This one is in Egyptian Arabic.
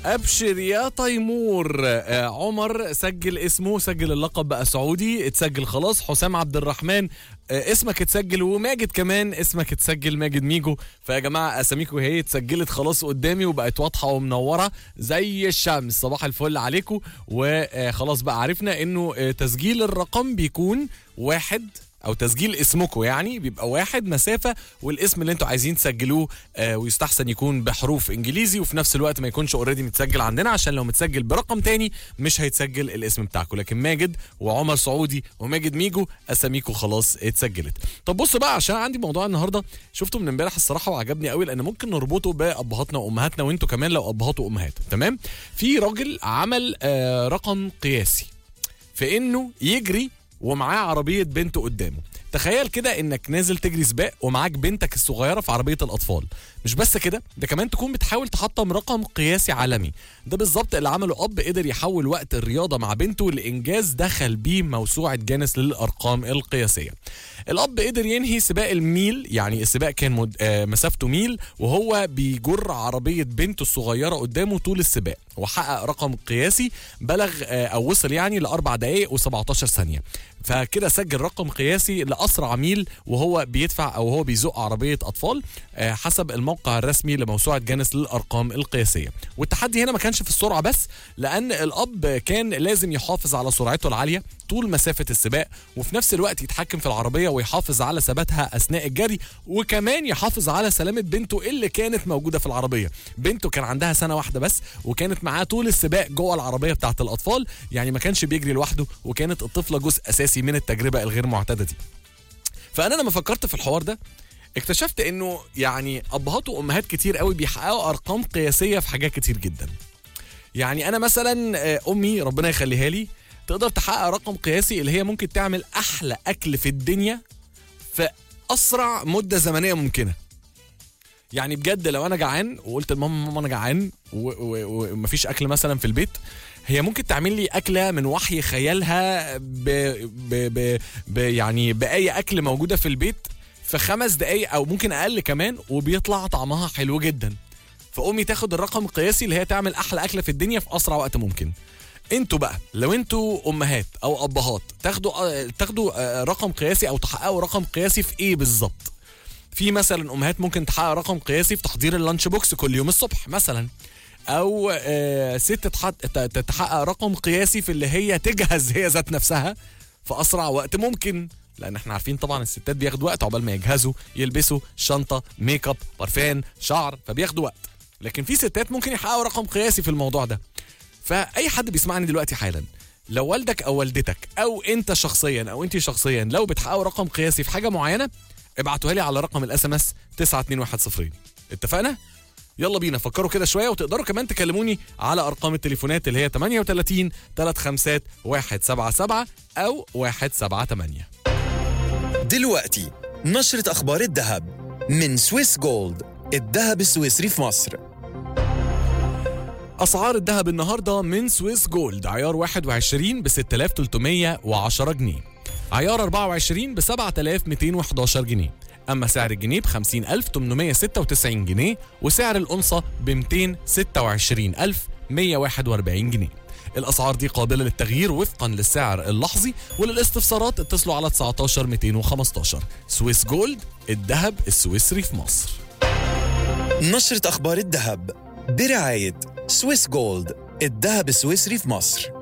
ابشر يا تيمور آه، عمر سجل اسمه سجل اللقب بقى سعودي اتسجل خلاص حسام عبد الرحمن آه، اسمك اتسجل وماجد كمان اسمك اتسجل ماجد ميجو فيا جماعه اساميكم هي اتسجلت خلاص قدامي وبقت واضحه ومنوره زي الشمس صباح الفل عليكم وخلاص بقى عرفنا انه آه، تسجيل الرقم بيكون واحد او تسجيل اسمكم يعني بيبقى واحد مسافه والاسم اللي انتوا عايزين تسجلوه آه ويستحسن يكون بحروف انجليزي وفي نفس الوقت ما يكونش اوريدي متسجل عندنا عشان لو متسجل برقم تاني مش هيتسجل الاسم بتاعكم لكن ماجد وعمر سعودي وماجد ميجو اساميكم خلاص اتسجلت طب بصوا بقى عشان عندي موضوع النهارده شفته من امبارح الصراحه وعجبني قوي لان ممكن نربطه بابهاتنا وامهاتنا وانتوا كمان لو ابهات وامهات تمام في راجل عمل آه رقم قياسي في انه يجري ومعاه عربيه بنته قدامه تخيل كده انك نازل تجري سباق ومعاك بنتك الصغيره في عربيه الاطفال مش بس كده ده كمان تكون بتحاول تحطم رقم قياسي عالمي ده بالظبط اللي عمله اب قدر يحول وقت الرياضه مع بنته لانجاز دخل بيه موسوعه جانس للارقام القياسيه الاب قدر ينهي سباق الميل يعني السباق كان مد... آه مسافته ميل وهو بيجر عربيه بنته الصغيره قدامه طول السباق وحقق رقم قياسي بلغ آه او وصل يعني لاربع دقائق و17 ثانيه فكده سجل رقم قياسي لاسرع ميل وهو بيدفع او هو بيزق عربيه اطفال آه حسب الموقع الرسمي لموسوعه جانس للارقام القياسيه والتحدي هنا ما كانش في السرعه بس لان الاب كان لازم يحافظ على سرعته العاليه طول مسافه السباق وفي نفس الوقت يتحكم في العربيه ويحافظ على ثباتها اثناء الجري وكمان يحافظ على سلامه بنته اللي كانت موجوده في العربيه بنته كان عندها سنه واحده بس وكانت معاه طول السباق جوه العربيه بتاعه الاطفال يعني ما كانش بيجري لوحده وكانت الطفله جزء اساسي من التجربه الغير معتاده دي فانا لما فكرت في الحوار ده اكتشفت انه يعني ابهات وامهات كتير قوي بيحققوا ارقام قياسيه في حاجات كتير جدا يعني انا مثلا آه، امي ربنا يخليها لي تقدر تحقق رقم قياسي اللي هي ممكن تعمل احلى اكل في الدنيا في اسرع مده زمنيه ممكنه يعني بجد لو انا جعان وقلت لماما ماما انا جعان و- و- ومفيش اكل مثلا في البيت هي ممكن تعمل لي اكله من وحي خيالها ب ب ب ب يعني باي اكل موجوده في البيت في خمس دقايق او ممكن اقل كمان وبيطلع طعمها حلو جدا فامي تاخد الرقم القياسي اللي هي تعمل احلى اكله في الدنيا في اسرع وقت ممكن انتوا بقى لو انتوا امهات او ابهات تاخدوا آه، تاخدوا آه، رقم قياسي او تحققوا رقم قياسي في ايه بالظبط في مثلا امهات ممكن تحقق رقم قياسي في تحضير اللانش بوكس كل يوم الصبح مثلا او آه، ست تحط- ت- تتحقق رقم قياسي في اللي هي تجهز هي ذات نفسها في اسرع وقت ممكن لان احنا عارفين طبعا الستات بياخدوا وقت عقبال ما يجهزوا يلبسوا شنطه ميك اب برفان شعر فبياخدوا وقت لكن في ستات ممكن يحققوا رقم قياسي في الموضوع ده فاي حد بيسمعني دلوقتي حالا لو والدك او والدتك او انت شخصيا او انت شخصيا لو بتحققوا رقم قياسي في حاجه معينه ابعتوها لي على رقم الاس ام اس 92110 اتفقنا يلا بينا فكروا كده شويه وتقدروا كمان تكلموني على ارقام التليفونات اللي هي 38 35 177 او 178 دلوقتي نشرة أخبار الذهب من سويس جولد الذهب السويسري في مصر اسعار الذهب النهارده من سويس جولد عيار 21 ب 6310 جنيه عيار 24 ب 7211 جنيه اما سعر الجنيه ب 50896 جنيه وسعر الأنصة ب 226141 جنيه الأسعار دي قابلة للتغيير وفقا للسعر اللحظي وللاستفسارات اتصلوا على 19 215 سويس جولد الذهب السويسري في مصر نشرة أخبار الذهب برعاية سويس جولد الذهب السويسري في مصر